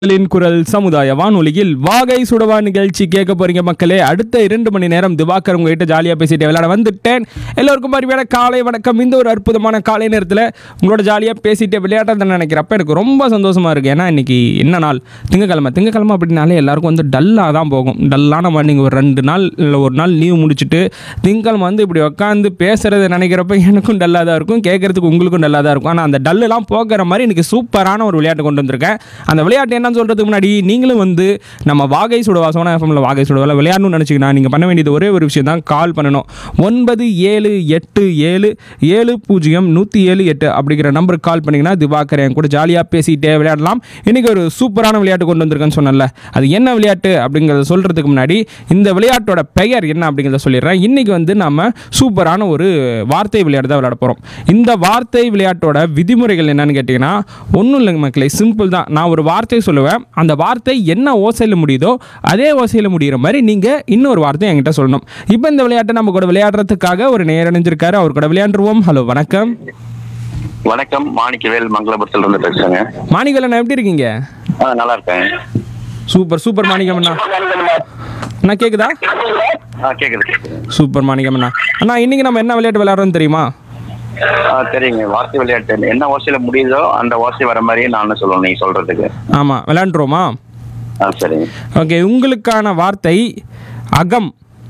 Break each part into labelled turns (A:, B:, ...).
A: மக்களின் குரல் சமுதாய வானொலியில் வாகை சுடவா நிகழ்ச்சி கேட்க போறீங்க மக்களே அடுத்த இரண்டு மணி நேரம் திவாகர் உங்ககிட்ட ஜாலியாக பேசிட்டு விளையாட வந்துட்டேன் எல்லோருக்கும் மறுபடியும் காலை வணக்கம் இந்த ஒரு அற்புதமான காலை நேரத்தில் உங்களோட ஜாலியாக பேசிட்டு விளையாட்டத்தை நினைக்கிறப்ப எனக்கு ரொம்ப சந்தோஷமா இருக்கு ஏன்னா இன்னைக்கு என்ன நாள் திங்கக்கிழமை திங்கக்கிழமை அப்படின்னாலே எல்லாருக்கும் வந்து டல்லாக தான் போகும் டல்லான மார்னிங் ஒரு ரெண்டு நாள் இல்லை ஒரு நாள் லீவ் முடிச்சுட்டு திங்கக்கிழமை வந்து இப்படி உட்காந்து பேசுறதை நினைக்கிறப்ப எனக்கும் டல்லாக தான் இருக்கும் கேட்கறதுக்கு உங்களுக்கும் டல்லாக தான் இருக்கும் ஆனால் அந்த டல்லெல்லாம் போக்குற மாதிரி இன்னைக்கு சூப்பரான ஒரு விளையாட்டு கொண்டு வந்திருக்கேன் அந்த விளையாட்டு என்னன்னு சொல்கிறதுக்கு முன்னாடி நீங்களும் வந்து நம்ம வாகை சுடவா சோனா எஃப்எம்ல வாகை சுடவால விளையாடணும்னு நினச்சிங்கன்னா நீங்கள் பண்ண வேண்டியது ஒரே ஒரு விஷயம் தான் கால் பண்ணணும் ஒன்பது ஏழு எட்டு ஏழு ஏழு பூஜ்ஜியம் நூற்றி ஏழு எட்டு அப்படிங்கிற நம்பருக்கு கால் பண்ணிங்கன்னா திவாகர் என் கூட ஜாலியாக பேசிகிட்டே விளையாடலாம் இன்றைக்கி ஒரு சூப்பரான விளையாட்டு கொண்டு வந்திருக்கேன்னு சொன்னேன்ல அது என்ன விளையாட்டு அப்படிங்கிறத சொல்கிறதுக்கு முன்னாடி இந்த விளையாட்டோட பெயர் என்ன அப்படிங்கிறத சொல்லிடுறேன் இன்றைக்கி வந்து நம்ம சூப்பரான ஒரு வார்த்தை விளையாட்டு தான் விளையாட போகிறோம் இந்த வார்த்தை விளையாட்டோட விதிமுறைகள் என்னன்னு கேட்டிங்கன்னா ஒன்றும் இல்லைங்க மக்களே சிம்பிள் தான் நான் ஒரு வார்த்தை சொல்லுவேன் அந்த வார்த்தை என்ன ஓசையில் முடியுதோ அதே ஓசையில் முடிகிற மாதிரி நீங்கள் இன்னொரு வார்த்தை என்கிட்ட சொல்லணும் இப்போ இந்த விளையாட்டை நம்ம கூட விளையாடுறதுக்காக ஒரு நேரணிஞ்சிருக்காரு அவர் கூட விளையாண்டுருவோம் ஹலோ வணக்கம்
B: வணக்கம் மாணிக்கவேல் மங்களபுரத்துல இருந்து பேசுறேங்க
A: மாணிகலன் எப்படி இருக்கீங்க
B: ஆ நல்லா இருக்கேன்
A: சூப்பர் சூப்பர் மாணிக்கம் அண்ணா அண்ணா கேட்குதா
B: ஆ கேக்குது கேக்குது
A: சூப்பர் மாணிக்கம் அண்ணா அண்ணா இன்னைக்கு நம்ம என்ன விளையாட்டு விளையாடுறோம் தெரியுமா
B: ஆ தெரியுங்க வார்த்தை விளையாட்டு என்ன ஓசையில முடியுதோ அந்த ஓசை வர மாதிரியே நான் சொல்லணும் நீங்க சொல்றதுக்கு
A: ஆமாம் விளையாண்டுருவோமா
B: ஆ சரிங்க
A: ஓகே உங்களுக்கான வார்த்தை அகம்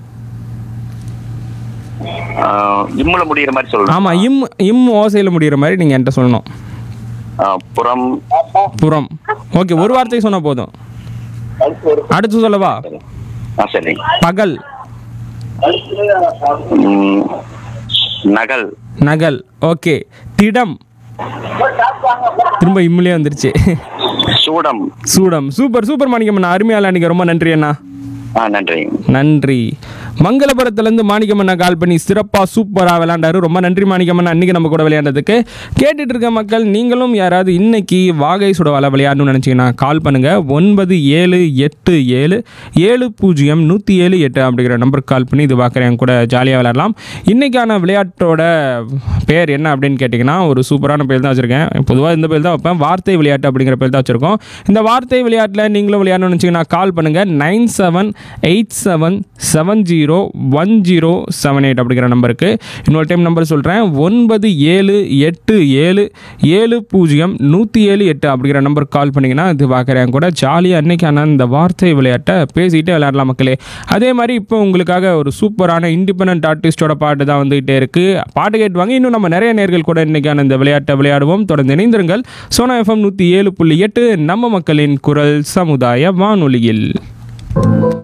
B: ஆ, இம்முல முடியிற மாதிரி சொல்லணும்
A: ஆமாம் இம் இம் ஓசையில் முடிகிற மாதிரி நீங்கள் என்கிட்ட சொல்லணும்
B: ஆ, புறம்
A: புறம் ஓகே ஒரு வார்த்தை சொன்னால் போதும் அடுத்து சொல்லவா
B: ஆ சரி
A: பகல்
B: ம், நகல்
A: நகல் ஓகே திடம் திரும்ப இம்முலே வந்துருச்சு
B: சூடம்
A: சூடம் சூப்பர் சூப்பர் மாணிக்கம் அண்ணா அருமையால அன்றைக்கி ரொம்ப நன்றி அண்ணா
B: ஆ நன்றி
A: நன்றி மங்களபுரத்துலேருந்து மாணிக்கமண்ணா கால் பண்ணி சிறப்பாக சூப்பராக விளையாண்டாரு ரொம்ப நன்றி மாணிக்கமண்ணா அன்றைக்கி நம்ம கூட விளையாண்டதுக்கு கேட்டுட்டு இருக்க மக்கள் நீங்களும் யாராவது இன்னைக்கு வாகை சுடவால விளையாடணும்னு நினச்சிங்கன்னா கால் பண்ணுங்கள் ஒன்பது ஏழு எட்டு ஏழு ஏழு பூஜ்ஜியம் நூற்றி ஏழு எட்டு அப்படிங்கிற நம்பருக்கு கால் பண்ணி இது பார்க்குறேன் என் கூட ஜாலியாக விளையாடலாம் இன்றைக்கான விளையாட்டோட பேர் என்ன அப்படின்னு கேட்டிங்கன்னா ஒரு சூப்பரான பேர் தான் வச்சுருக்கேன் பொதுவாக இந்த பேர் தான் வைப்பேன் வார்த்தை விளையாட்டு அப்படிங்கிற பேர் தான் வச்சுருக்கோம் இந்த வார்த்தை விளையாட்டில் நீங்களும் விளையாடணும்னு நினச்சிங்கன்னா கால் பண்ணுங்கள் nine seven eight seven seven zero one zero seven eight அப்படிங்கிற நம்பருக்கு இன்னொரு டைம் நம்பர் சொல்கிறேன் ஒன்பது ஏழு எட்டு ஏழு ஏழு பூஜ்ஜியம் நூற்றி ஏழு எட்டு அப்படிங்கிற நம்பருக்கு கால் பண்ணிங்கன்னா இது பார்க்குறேன் கூட ஜாலியாக அன்னைக்கான இந்த வார்த்தை விளையாட்டை பேசிகிட்டே விளையாடலாம் மக்களே அதே மாதிரி இப்போ உங்களுக்காக ஒரு சூப்பரான இண்டிபெண்ட் ஆர்டிஸ்டோட பாட்டு தான் வந்துகிட்டே இருக்குது பாட்டு கேட்டுவாங்க இன்னும் நம்ம நிறைய நேர்கள் கூட இன்னைக்கான இந்த விளையாட்டை விளையாடுவோம் தொடர்ந்து இணைந்திருங்கள் சோனா எஃப்எம் நூற்றி ஏழு புள்ளி எட்டு நம்ம மக்களின் குரல் சமுதாய வானொலியில்